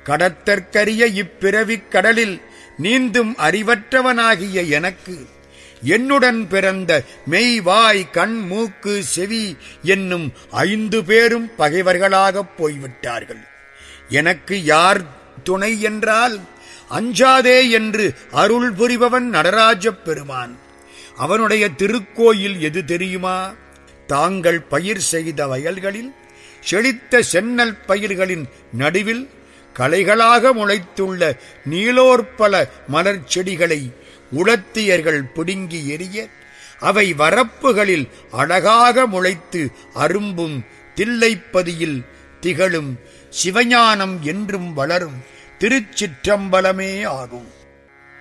கடத்தற்கரிய இப்பிறவிக் கடலில் நீந்தும் அறிவற்றவனாகிய எனக்கு என்னுடன் பிறந்த மெய் வாய் கண் மூக்கு செவி என்னும் ஐந்து பேரும் பகைவர்களாகப் போய்விட்டார்கள் எனக்கு யார் துணை என்றால் அஞ்சாதே என்று அருள் புரிபவன் நடராஜப் பெருமான் அவனுடைய திருக்கோயில் எது தெரியுமா தாங்கள் பயிர் செய்த வயல்களில் செழித்த சென்னல் பயிர்களின் நடுவில் களைகளாக முளைத்துள்ள நீலோற்பல மலர் செடிகளை உளத்தியர்கள் பிடுங்கி எறிய அவை வரப்புகளில் அழகாக முளைத்து அரும்பும் தில்லைப்பதியில் திகழும் சிவஞானம் என்றும் வளரும் திருச்சிற்றம்பலமே ஆகும்